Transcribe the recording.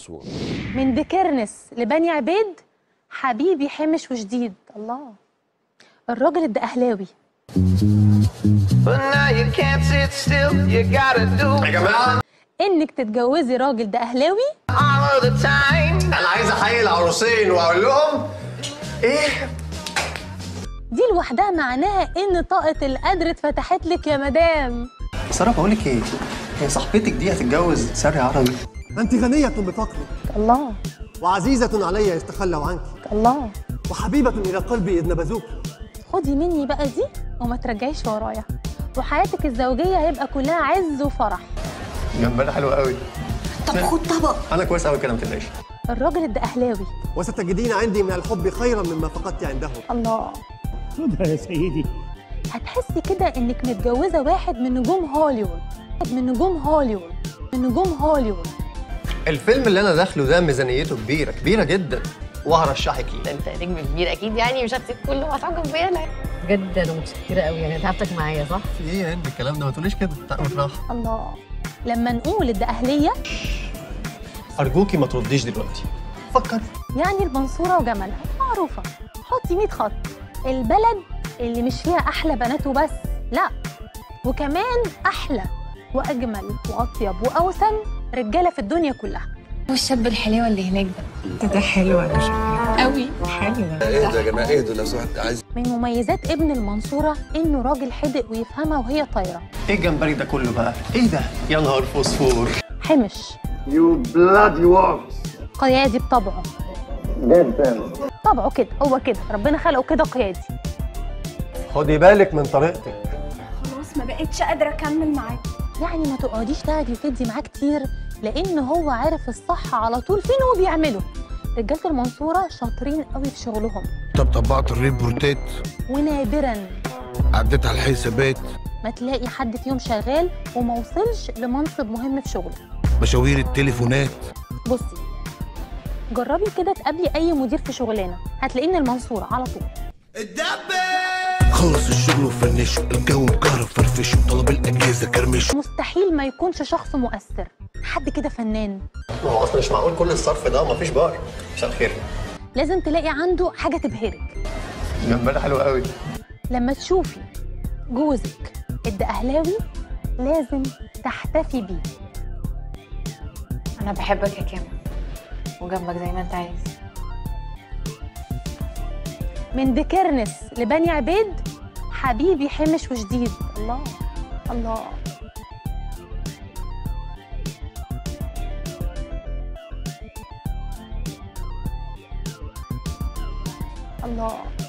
المنصورة من دكرنس لبني عبيد حبيبي حمش وجديد الله الراجل الدقهلاوي But now you can't sit still, you gotta do يا جماعه انك تتجوزي راجل دقهلاوي all of the time. انا عايز احيي العروسين واقول لهم ايه دي لوحدها معناها ان طاقة القدر اتفتحت لك يا مدام ساره بقول لك ايه هي صاحبتك دي هتتجوز ساري عربي أنت غنية بفقرك الله وعزيزة علي يستخلوا عنك الله وحبيبة إلى قلبي إذ نبذوك خدي مني بقى دي وما ترجعيش ورايا وحياتك الزوجية هيبقى كلها عز وفرح جنبنا حلو قوي طب خد طبق انا كويس قوي كده ما تقلقش الراجل الدقهلاوي وستجدين عندي من الحب خيرا مما فقدت عنده الله خدها يا سيدي هتحسي كده انك متجوزة واحد من نجوم هوليوود واحد من نجوم هوليوود من نجوم هوليوود الفيلم اللي انا داخله ده ميزانيته كبيره كبيره جدا وهرشحك ليه انت نجم كبير اكيد يعني مش هتسيب كله وهتعجب بيا انا بجد انا متشكره قوي يعني تعبتك معايا صح؟ في ايه يا هند الكلام ده ما تقوليش كده تعالى نفرح الله لما نقول الدقهلية ارجوكي ما ترديش دلوقتي فكر يعني المنصورة وجمالها معروفة حطي 100 خط البلد اللي مش فيها أحلى بنات وبس لا وكمان أحلى وأجمل وأطيب وأوسم رجالة في الدنيا كلها والشاب الحليوه اللي هناك ده ده حلو على شكله قوي حلو اهدوا يا جماعة اهدوا لو سمحت عايز من مميزات ابن المنصورة إنه راجل حدق ويفهمها وهي طايرة ايه الجمبري ده كله بقى ايه ده يا نهار فوسفور حمش You bloody worms قيادي بطبعه طبعه كده هو كده ربنا خلقه كده قيادي خدي بالك من طريقتك خلاص ما بقتش قادرة أكمل معاك يعني ما تقعديش تاخدي وتدي معاه كتير لان هو عارف الصح على طول فين هو بيعمله رجاله المنصوره شاطرين قوي في شغلهم طب طبقت الريبورتات ونادرا عديت على الحسابات ما تلاقي حد فيهم شغال وما وصلش لمنصب مهم في شغله مشاوير التليفونات بصي جربي كده تقابلي اي مدير في شغلانه هتلاقيه من المنصوره على طول خلص الشغل وفنشه الجو مكهرب فرفشه طلب الاجهزه كرمشه مستحيل ما يكونش شخص مؤثر حد كده فنان ما هو اصلا مش معقول كل الصرف ده ومفيش بار مساء الخير لازم تلاقي عنده حاجه تبهرك جنبنا حلو قوي لما تشوفي جوزك الدقهلاوي لازم تحتفي بيه انا بحبك يا كامل وجنبك زي ما انت عايز من دكرنس لبني عبيد حبيبي حمش وجديد الله الله الله